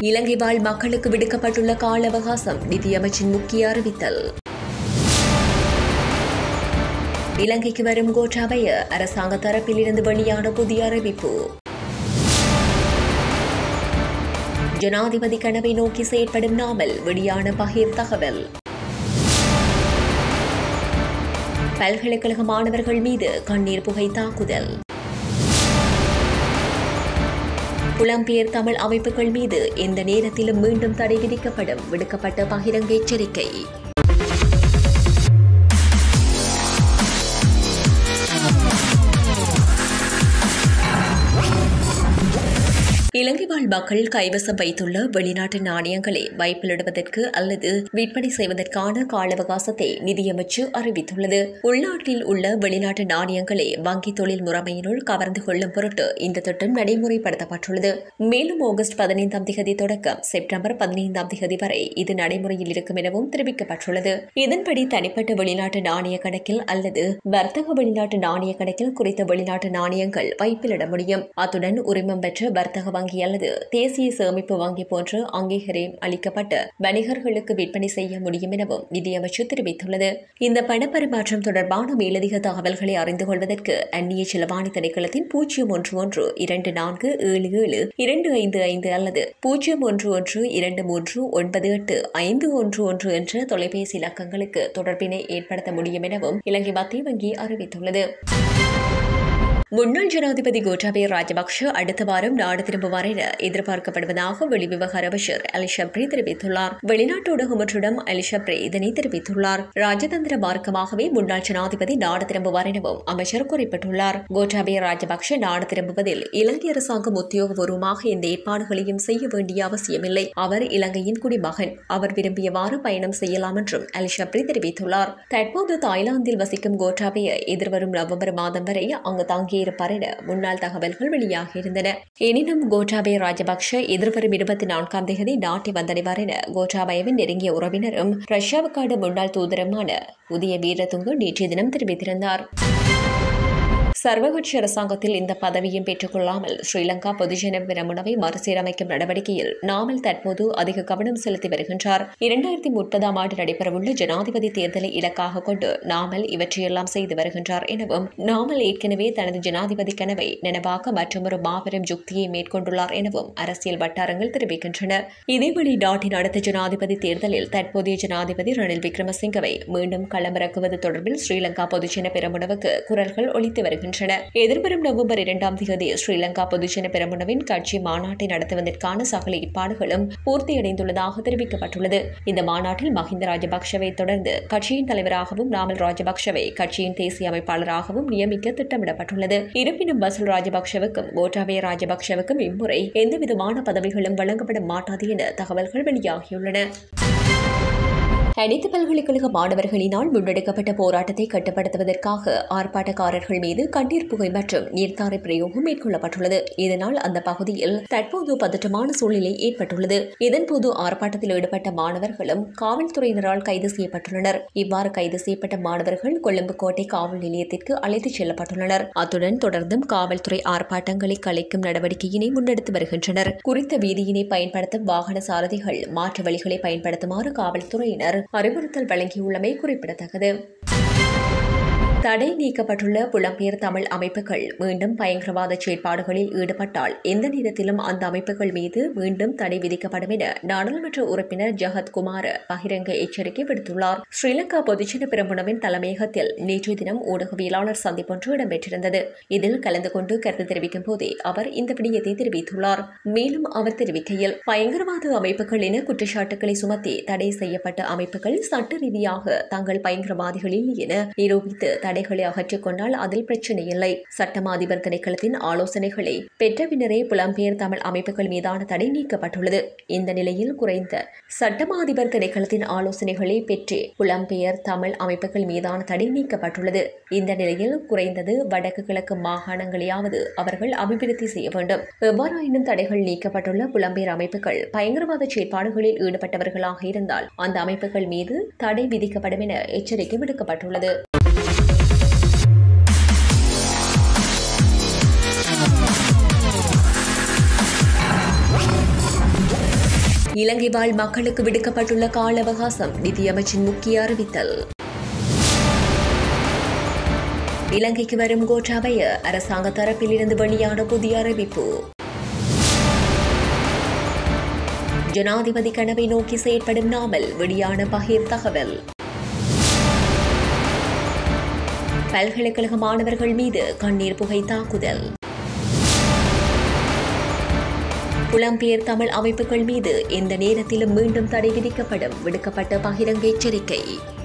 இலங்கை வாழ் மக்களுக்கு விடுக்கப்பட்டுள்ள கால அவகாசம் நிதியமைச்சின் முக்கிய அறிவித்தல் இலங்கைக்கு வரும் கோட்டாபய அரசாங்க தரப்பில் இருந்து வெளியான புதிய அறிவிப்பு ஜனாதிபதி கனவை நோக்கி செயற்படும் நாமல் வெளியான பகிர் தகவல் பல்கலைக்கழக மாணவர்கள் மீது கண்ணீர் புகை தாக்குதல் புலம்பெயர் தமிழ் அமைப்புகள் மீது எந்த நேரத்திலும் மீண்டும் தடை விதிக்கப்படும் விடுக்கப்பட்ட பகிரங்க எச்சரிக்கை இலங்கை வாழ் மக்கள் கைவசம் வைத்துள்ள வெளிநாட்டு நாணயங்களை வைப்பிலிடுவதற்கு அல்லது விற்பனை செய்வதற்கான கால அவகாசத்தை நிதியமைச்சு அறிவித்துள்ளது உள்நாட்டில் உள்ள வெளிநாட்டு நாணயங்களை வங்கி தொழில் முறைமையினுள் கவர்ந்து கொள்ளும் பொருட்டு இந்த திட்டம் நடைமுறைப்படுத்தப்பட்டுள்ளது மேலும் ஆகஸ்ட் பதினைந்தாம் திகதி தொடக்கம் செப்டம்பர் பதினைந்தாம் திகதி வரை இது நடைமுறையில் இருக்கும் எனவும் தெரிவிக்கப்பட்டுள்ளது இதன்படி தனிப்பட்ட வெளிநாட்டு நாணய கணக்கில் அல்லது வர்த்தக வெளிநாட்டு நாணய கணக்கில் குறித்த வெளிநாட்டு நாணயங்கள் வைப்பிலிட முடியும் அத்துடன் உரிமம் பெற்ற வர்த்தக வங்கி அல்லது தேசிய சேமிப்பு வங்கி போன்ற அங்கீகாரம் அளிக்கப்பட்ட வணிகர்களுக்கு விற்பனை செய்ய முடியும் எனவும் நிதியமைச்சு தெரிவித்துள்ளது இந்த பணப்பரிமாற்றம் தொடர்பான மேலதிக தகவல்களை அறிந்து கொள்வதற்கு அந்நிய செலவாணி திணைக்களத்தின் பூஜ்ஜியம் ஒன்று ஒன்று இரண்டு நான்கு ஏழு ஏழு இரண்டு ஐந்து ஐந்து அல்லது பூஜ்ஜியம் ஒன்று ஒன்று இரண்டு மூன்று ஒன்பது எட்டு ஐந்து ஒன்று ஒன்று என்ற தொலைபேசி இலக்கங்களுக்கு தொடர்பினை ஏற்படுத்த முடியும் எனவும் இலங்கை மத்திய வங்கி அறிவித்துள்ளது முன்னாள் ஜனாதிபதி கோட்டாபய ராஜபக்ஷ அடுத்த வாரம் நாடு திரும்புவார் என எதிர்பார்க்கப்படுவதாக வெளிவிவகார அமைச்சர் அலிஷப்ரி தெரிவித்துள்ளார் வெளிநாட்டு ஊடகம் ஒன்றிடம் அலிஷப்ரி இதனை தெரிவித்துள்ளார் ராஜதந்திர மார்க்கமாகவே முன்னாள் ஜனாதிபதி நாடு திரும்புவார் எனவும் அமைச்சர் குறிப்பிட்டுள்ளார் கோட்டாபய ராஜபக்ஷ நாடு திரும்புவதில் இலங்கை அரசாங்கம் உத்தியோகபூர்வமாக எந்த ஏற்பாடுகளையும் செய்ய வேண்டிய அவசியமில்லை அவர் இலங்கையின் குடிமகன் அவர் விரும்பியவாறு பயணம் செய்யலாம் என்றும் அலிஷப்ரி தெரிவித்துள்ளார் தற்போது தாய்லாந்தில் வசிக்கும் கோட்டாபய எதிர்வரும் நவம்பர் மாதம் வரை அங்கு தங்கி இருப்பார் என முன்னாள் தகவல்கள் வெளியாகியிருந்தன எனினும் கோட்டாபய ராஜபக்ஷ எதிர்வரும் இருபத்தி நான்காம் தேதி நாட்டை வந்தடைவார் என கோட்டாபயவின் நெருங்கிய உறவினரும் ரஷ்யாவுக்கான முன்னாள் தூதருமான உதய வீரதுங்க நேற்றைய தினம் தெரிவித்திருந்தார் சர்வகட்சி அரசாங்கத்தில் இந்த பதவியும் பெற்றுக் கொள்ளாமல் ஸ்ரீலங்கா பொதுஜன பிரமுனவை மறுசீரமைக்கும் நடவடிக்கையில் நாமல் தற்போது அதிக கவனம் செலுத்தி வருகின்றார் இரண்டாயிரத்தி முப்பதாம் ஆண்டு நடைபெறவுள்ள ஜனாதிபதி தேர்தலை இலக்காக கொண்டு நாமல் இவற்றையெல்லாம் செய்து வருகின்றார் எனவும் நாமல் ஏற்கனவே தனது ஜனாதிபதி கனவை நனவாக்க மற்றொரு மாபெரும் யுக்தியை மேற்கொண்டுள்ளார் எனவும் அரசியல் வட்டாரங்கள் தெரிவிக்கின்றன இதேவழி நாட்டின் அடுத்த ஜனாதிபதி தேர்தலில் தற்போதைய ஜனாதிபதி ரணில் விக்ரமசிங்கவை மீண்டும் களமிறக்குவது தொடர்பில் ஸ்ரீலங்கா பொதுஜன பெரமுனவுக்கு குரல்கள் ஒலித்து வருகின்றன எதிர்வரும் நவம்பர் இரண்டாம் தேதி ஸ்ரீலங்கா பொதுஜன பெரமுனவின் கட்சி மாநாட்டை நடத்துவதற்கான சகல ஏற்பாடுகளும் பூர்த்தியடைந்துள்ளதாக தெரிவிக்கப்பட்டுள்ளது இந்த மாநாட்டில் மஹிந்த ராஜபக்ஷவை தொடர்ந்து கட்சியின் தலைவராகவும் நாமல் ராஜபக்ஷவை கட்சியின் தேசிய அமைப்பாளராகவும் நியமிக்க திட்டமிடப்பட்டுள்ளது இருப்பினும் பசுல் ராஜபக்ஷவுக்கும் கோட்டாபய ராஜபக்ஷவுக்கும் இம்முறை எந்தவிதமான பதவிகளும் வழங்கப்பட மாட்டாது என தகவல்கள் வெளியாகியுள்ளன அனைத்து பல்கலைக்கழக மாணவர்களினால் முன்னெடுக்கப்பட்ட போராட்டத்தை கட்டுப்படுத்துவதற்காக ஆர்ப்பாட்டக்காரர்கள் மீது கண்ணீர் புகை மற்றும் நீர்த்தாரை பிரயோகம் மேற்கொள்ளப்பட்டுள்ளது இதனால் அந்த பகுதியில் தற்போது பதற்றமான சூழ்நிலை ஏற்பட்டுள்ளது இதன்போது ஆர்ப்பாட்டத்தில் ஈடுபட்ட மாணவர்களும் காவல்துறையினரால் கைது செய்யப்பட்டுள்ளனர் இவ்வாறு கைது செய்யப்பட்ட மாணவர்கள் கொழும்பு கோட்டை காவல் நிலையத்திற்கு அழைத்துச் செல்லப்பட்டுள்ளனர் அத்துடன் தொடர்ந்தும் காவல்துறை ஆர்ப்பாட்டங்களை கலைக்கும் நடவடிக்கையினை முன்னெடுத்து வருகின்றனர் குறித்த வீதியினை பயன்படுத்தும் வாகன சாரதிகள் மாற்று வழிகளை பயன்படுத்துமாறு காவல்துறையினர் அறிவுறுத்தல் வழங்கியுள்ளமை குறிப்பிடத்தக்கது தடை நீக்கப்பட்டுள்ள புலம்பெயர் தமிழ் அமைப்புகள் மீண்டும் பயங்கரவாத செயற்பாடுகளில் ஈடுபட்டால் எந்த நேரத்திலும் அந்த அமைப்புகள் மீது மீண்டும் தடை விதிக்கப்படும் என நாடாளுமன்ற உறுப்பினர் ஜகத் குமார் பகிரங்க எச்சரிக்கை விடுத்துள்ளார் ஸ்ரீலங்கா பொதுஜன பிரமுனவின் தலைமையகத்தில் நேற்றைய தினம் ஊடகவியலாளர் சந்திப்பொன்று இடம்பெற்றிருந்தது இதில் கலந்து கொண்டு கருத்து தெரிவிக்கும் போதே அவர் இந்த விடயத்தை தெரிவித்துள்ளார் மேலும் அவர் தெரிவிக்கையில் பயங்கரவாத அமைப்புகள் என குற்றச்சாட்டுகளை சுமத்தி தடை செய்யப்பட்ட அமைப்புகள் சட்ட ரீதியாக தாங்கள் பயங்கரவாதிகள் இல்லை என நிரூபித்து தடைகளை அகற்றிக் கொண்டால் அதில் பிரச்சனை இல்லை சட்டமா அதிபர் திணைக்களத்தின் ஆலோசனைகளை பெற்ற பின்னரே புலம்பெயர் தமிழ் அமைப்புகள் மீதான தடை நீக்கப்பட்டுள்ளது இந்த நிலையில் குறைந்த சட்டமா அதிபர் திணைக்களத்தின் ஆலோசனைகளை பெற்றே புலம்பெயர் தமிழ் அமைப்புகள் மீதான தடை நீக்கப்பட்டுள்ளது இந்த நிலையில் குறைந்தது வடக்கு கிழக்கு மாகாணங்களையாவது அவர்கள் அபிவிருத்தி செய்ய வேண்டும் எவ்வாறாயினும் தடைகள் நீக்கப்பட்டுள்ள புலம்பெயர் அமைப்புகள் பயங்கரவாத செயற்பாடுகளில் ஈடுபட்டவர்களாக இருந்தால் அந்த அமைப்புகள் மீது தடை விதிக்கப்படும் என எச்சரிக்கை விடுக்கப்பட்டுள்ளது இலங்கை வாழ் மக்களுக்கு விடுக்கப்பட்டுள்ள கால அவகாசம் நிதியமைச்சின் முக்கிய அறிவித்தல் இலங்கைக்கு வரும் கோட்டாபய அரசாங்க தரப்பிலிருந்து வெளியான புதிய அறிவிப்பு ஜனாதிபதி கனவை நோக்கி செயற்படும் நாமல் வெளியான பகிர் தகவல் பல்கலைக்கழக மாணவர்கள் மீது கண்ணீர் புகை தாக்குதல் புலம்பெயர் தமிழ் அமைப்புகள் மீது எந்த நேரத்திலும் மீண்டும் தடை விதிக்கப்படும் விடுக்கப்பட்ட பகிரங்க எச்சரிக்கை